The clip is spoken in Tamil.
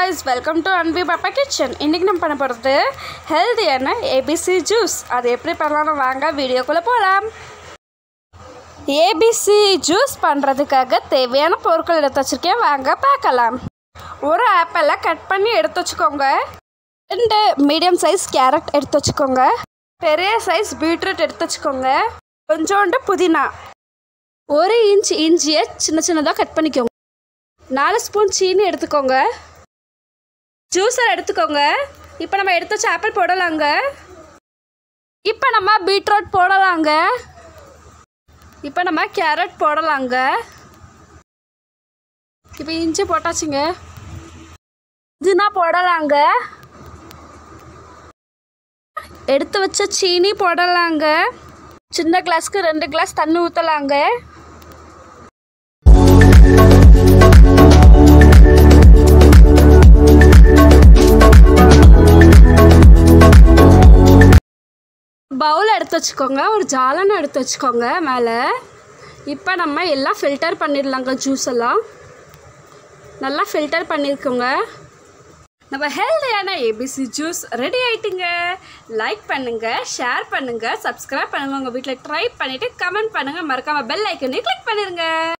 கைஸ் வெல்கம் டு அன்பி பாப்பா கிச்சன் இன்றைக்கி நம்ம பண்ண போகிறது ஹெல்தியான ஏபிசி ஜூஸ் அது எப்படி பண்ணலாம்னு வாங்க வீடியோக்குள்ளே போகலாம் ஏபிசி ஜூஸ் பண்ணுறதுக்காக தேவையான பொருட்கள் எடுத்து வச்சுருக்கேன் வாங்க பார்க்கலாம் ஒரு ஆப்பிளை கட் பண்ணி எடுத்து வச்சுக்கோங்க ரெண்டு மீடியம் சைஸ் கேரட் எடுத்து வச்சுக்கோங்க பெரிய சைஸ் பீட்ரூட் எடுத்து வச்சுக்கோங்க கொஞ்சோண்டு புதினா ஒரு இன்ச் இஞ்சியை சின்ன சின்னதாக கட் பண்ணிக்கோங்க நாலு ஸ்பூன் சீனி எடுத்துக்கோங்க ஜூஸர் எடுத்துக்கோங்க இப்போ நம்ம எடுத்து வச்ச ஆப்பிள் போடலாங்க இப்போ நம்ம பீட்ரூட் போடலாங்க இப்போ நம்ம கேரட் போடலாங்க இப்போ இஞ்சி போட்டாச்சுங்க புதினா போடலாங்க எடுத்து வச்ச சீனி போடலாங்க சின்ன கிளாஸ்க்கு ரெண்டு கிளாஸ் தண்ணி ஊற்றலாங்க பவுல் எடுத்து வச்சுக்கோங்க ஒரு ஜாலனை எடுத்து வச்சுக்கோங்க மேலே இப்போ நம்ம எல்லாம் ஃபில்டர் பண்ணிடலாங்க ஜூஸ் எல்லாம் நல்லா ஃபில்டர் பண்ணியிருக்கோங்க நம்ம ஹெல்தியான ஏபிசி ஜூஸ் ரெடி ஆயிட்டுங்க லைக் பண்ணுங்க ஷேர் பண்ணுங்க சப்ஸ்கிரைப் பண்ணுங்க உங்கள் வீட்டில் ட்ரை பண்ணிவிட்டு கமெண்ட் பண்ணுங்கள் மறக்காமல் பெல் ஐக்கனே கிளிக் பண்ணிடுங்க